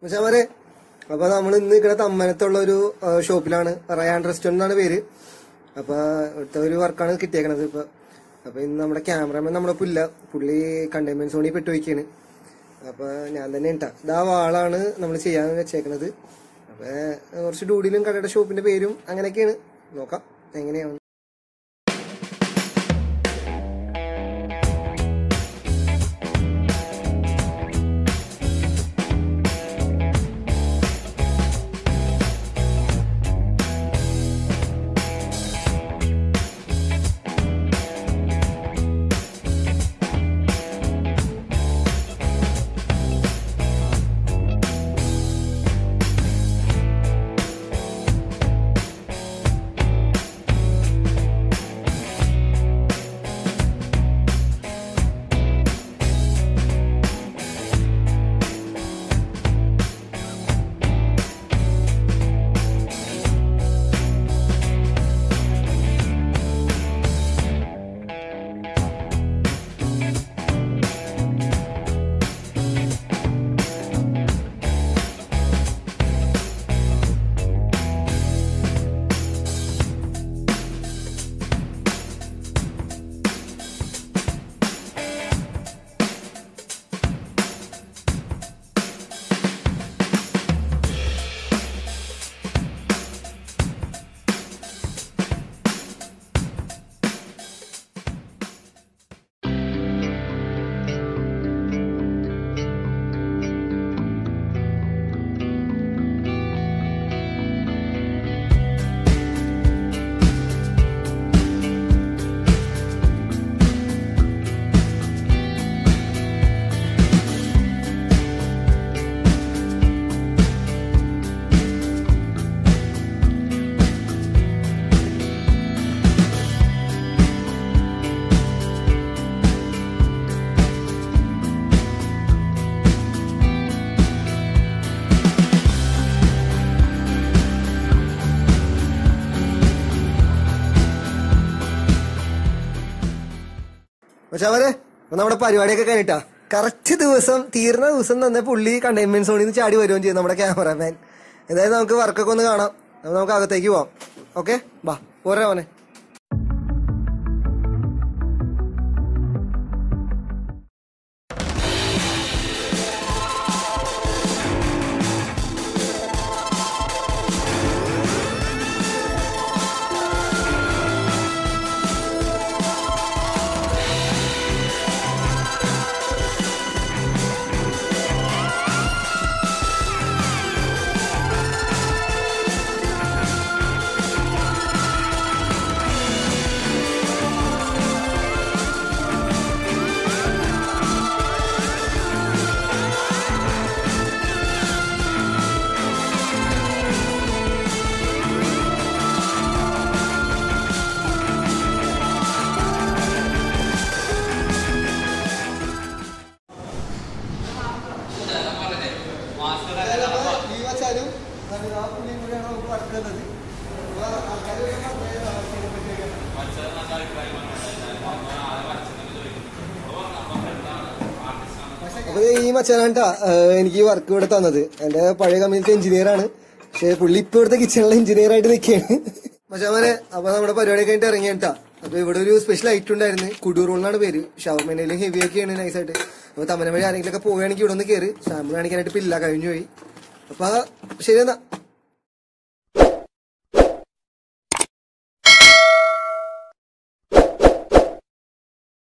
മച്ചാമാരെ അപ്പൊ നമ്മൾ ഇന്ന് നിൽക്കുന്ന തമ്മനത്തുള്ള ഒരു ആ, ഷോപ്പിലാണ് റയാൻ റെസ്റ്റോറന്റ് എന്നാണ് പേര് അപ്പൊ ഇവിടുത്തെ ഒരു വർക്കാണ് കിട്ടിയേക്കണത് ഇപ്പൊ അപ്പൊ ഇന്ന് നമ്മുടെ ക്യാമറമാൻ നമ്മുടെ പുല്ല പുള്ളി കണ്ടെയ്ൻമെന്റ് സോണി പെട്ടുപോയിക്കാണ് അപ്പൊ ഞാൻ തന്നെ ഉണ്ടാ ഇതാ വാളാണ് നമ്മൾ ചെയ്യാൻ വെച്ചേക്കണത് അപ്പൊ കുറച്ച് ഡൂഡിലും കടയുടെ ഷോപ്പിന്റെ പേരും അങ്ങനെയൊക്കെയാണ് നോക്കാം എങ്ങനെയാണ് പക്ഷെ അവരെ അപ്പൊ നമ്മുടെ പരിപാടിയൊക്കെ കഴിഞ്ഞിട്ടാ കറക്റ്റ് ദിവസം തീർന്ന ദിവസം തന്നെ പുള്ളി കണ്ടെയ്ൻമെന്റ് സോണിൽ നിന്ന് ചാടി വരുകയും ചെയ്യും നമ്മുടെ ക്യാമറമാൻ എന്തായാലും നമുക്ക് വർക്കൊക്കെ ഒന്ന് കാണാം അപ്പൊ നമുക്ക് അകത്തേക്ക് പോവാം ഓക്കെ ബാ പോരാ മോനെ അപ്പൊ ദേ ഈ മച്ചാനാട്ടാ എനിക്ക് ഈ വർക്ക് ഇവിടെ തന്നത് എന്റെ പഴയ കമ്പനിയിലത്തെ എഞ്ചിനീയർ ആണ് പക്ഷെ പുള്ളി ഇപ്പൊ ഇവിടുത്തെ കിച്ചണിലെ എഞ്ചിനീയർ ആയിട്ട് നിൽക്കുകയാണ് മച്ചാമാനെ അപ്പൊ നമ്മുടെ പരിപാടി കഴിഞ്ഞിട്ട് ഇറങ്ങിയിട്ടാ അപ്പൊ ഇവിടെ ഒരു സ്പെഷ്യൽ ഐറ്റം ഉണ്ടായിരുന്നു കുടൂർ എന്നാണ് പേര് ഷവർമേനയിലും ഹെവി ഒക്കെയാണ് നൈസായിട്ട് അപ്പൊ തമന വഴി ആരെങ്കിലും ഒക്കെ പോവുകയാണെങ്കിൽ ഇവിടെ ഒന്ന് കയറി സാമ്പിൾ കാണിക്കാനായിട്ട് ഇപ്പൊ ഇല്ല കഴിഞ്ഞു പോയി അപ്പൊ ശരി എന്നാ